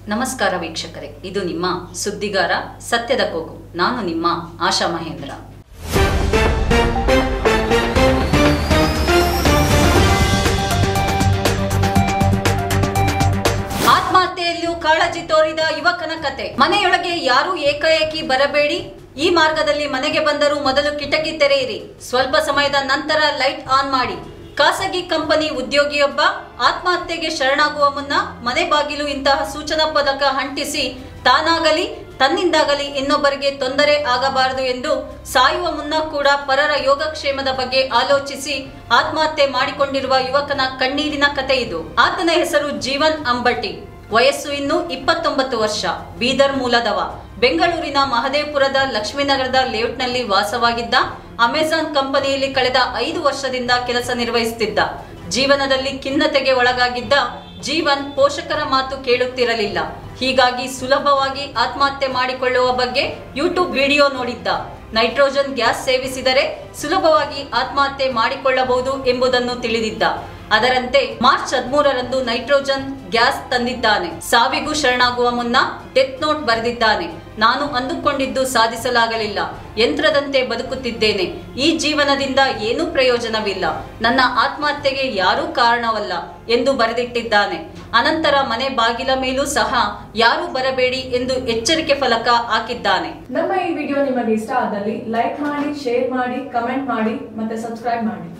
ನಮಸ್ಕಾರ ವೀಕ್ಷಕರೇ ಇದು ನಿಮ್ಮ ಸುದ್ದಿಗಾರ ಸತ್ಯದ ಕೂಗು ನಾನು ನಿಮ್ಮ ಆಶಾ ಮಹೇಂದ್ರ ಆತ್ಮಹತ್ಯೆಯಲ್ಲೂ ಕಾಳಜಿ ತೋರಿದ ಯುವಕನ ಕತೆ ಮನೆಯೊಳಗೆ ಯಾರೂ ಏಕಾಏಕಿ ಬರಬೇಡಿ ಈ ಮಾರ್ಗದಲ್ಲಿ ಮನೆಗೆ ಬಂದರೂ ಮೊದಲು ಕಿಟಕಿ ತೆರೆಯಿರಿ ಸ್ವಲ್ಪ ಸಮಯದ ನಂತರ ಲೈಟ್ ಆನ್ ಮಾಡಿ ಖಾಸಗಿ ಕಂಪನಿ ಉದ್ಯೋಗಿಯೊಬ್ಬ ಆತ್ಮಹತ್ಯೆಗೆ ಶರಣಾಗುವ ಮುನ್ನ ಮನೆ ಬಾಗಿಲು ಇಂತಹ ಸೂಚನಾ ಪದಕ ಅಂಟಿಸಿ ತಾನಾಗಲಿ ತನ್ನಿಂದಾಗಲಿ ಇನ್ನೊಬ್ಬರಿಗೆ ತೊಂದರೆ ಆಗಬಾರದು ಎಂದು ಸಾಯುವ ಮುನ್ನ ಕೂಡ ಪರರ ಯೋಗಕ್ಷೇಮದ ಬಗ್ಗೆ ಆಲೋಚಿಸಿ ಆತ್ಮಹತ್ಯೆ ಮಾಡಿಕೊಂಡಿರುವ ಯುವಕನ ಕಣ್ಣೀರಿನ ಕತೆ ಇದು ಆತನ ಹೆಸರು ಜೀವನ್ ಅಂಬಟಿ ವಯಸ್ಸು ಇನ್ನು ಇಪ್ಪತ್ತೊಂಬತ್ತು ವರ್ಷ ಬೀದರ್ ಮೂಲದವ ಬೆಂಗಳೂರಿನ ಮಹದೇವಪುರದ ಲಕ್ಷ್ಮೀನಗರದ ಲೇಔಟ್ನಲ್ಲಿ ವಾಸವಾಗಿದ್ದ ಅಮೆಜಾನ್ ಕಂಪನಿಯಲ್ಲಿ ಕಳೆದ ಐದು ವರ್ಷದಿಂದ ಕೆಲಸ ನಿರ್ವಹಿಸುತ್ತಿದ್ದ ಜೀವನದಲ್ಲಿ ಖಿನ್ನತೆಗೆ ಒಳಗಾಗಿದ್ದ ಜೀವನ್ ಪೋಷಕರ ಮಾತು ಕೇಳುತ್ತಿರಲಿಲ್ಲ ಹೀಗಾಗಿ ಸುಲಭವಾಗಿ ಆತ್ಮಹತ್ಯೆ ಮಾಡಿಕೊಳ್ಳುವ ಬಗ್ಗೆ ಯೂಟ್ಯೂಬ್ ವಿಡಿಯೋ ನೋಡಿದ್ದ ನೈಟ್ರೋಜನ್ ಗ್ಯಾಸ್ ಸೇವಿಸಿದರೆ ಸುಲಭವಾಗಿ ಆತ್ಮಹತ್ಯೆ ಮಾಡಿಕೊಳ್ಳಬಹುದು ಎಂಬುದನ್ನು ತಿಳಿದಿದ್ದ ಅದರಂತೆ ಮಾರ್ಚ್ ಹದಿಮೂರರಂದು ನೈಟ್ರೋಜನ್ ಗ್ಯಾಸ್ ತಂದಿದ್ದಾನೆ ಸಾವಿಗೂ ಶರಣಾಗುವ ಮುನ್ನ ಡೆತ್ ನೋಟ್ ಬರೆದಿದ್ದಾನೆ ನಾನು ಅಂದುಕೊಂಡಿದ್ದು ಸಾಧಿಸಲಾಗಲಿಲ್ಲ ಯಂತ್ರದಂತೆ ಬದುಕುತ್ತಿದ್ದೇನೆ ಈ ಜೀವನದಿಂದ ಏನೂ ಪ್ರಯೋಜನವಿಲ್ಲ ನನ್ನ ಆತ್ಮಹತ್ಯೆಗೆ ಯಾರೂ ಕಾರಣವಲ್ಲ ಎಂದು ಬರೆದಿಟ್ಟಿದ್ದಾನೆ ಅನಂತರ ಮನೆ ಬಾಗಿಲ ಮೇಲೂ ಸಹ ಯಾರೂ ಬರಬೇಡಿ ಎಂದು ಎಚ್ಚರಿಕೆ ಫಲಕ ಹಾಕಿದ್ದಾನೆ ನಮ್ಮ ಈ ವಿಡಿಯೋ ನಿಮಗೆ ಇಷ್ಟ ಆದಲ್ಲಿ ಲೈಕ್ ಮಾಡಿ ಶೇರ್ ಮಾಡಿ ಕಮೆಂಟ್ ಮಾಡಿ ಮತ್ತೆ ಸಬ್ಸ್ಕ್ರೈಬ್ ಮಾಡಿ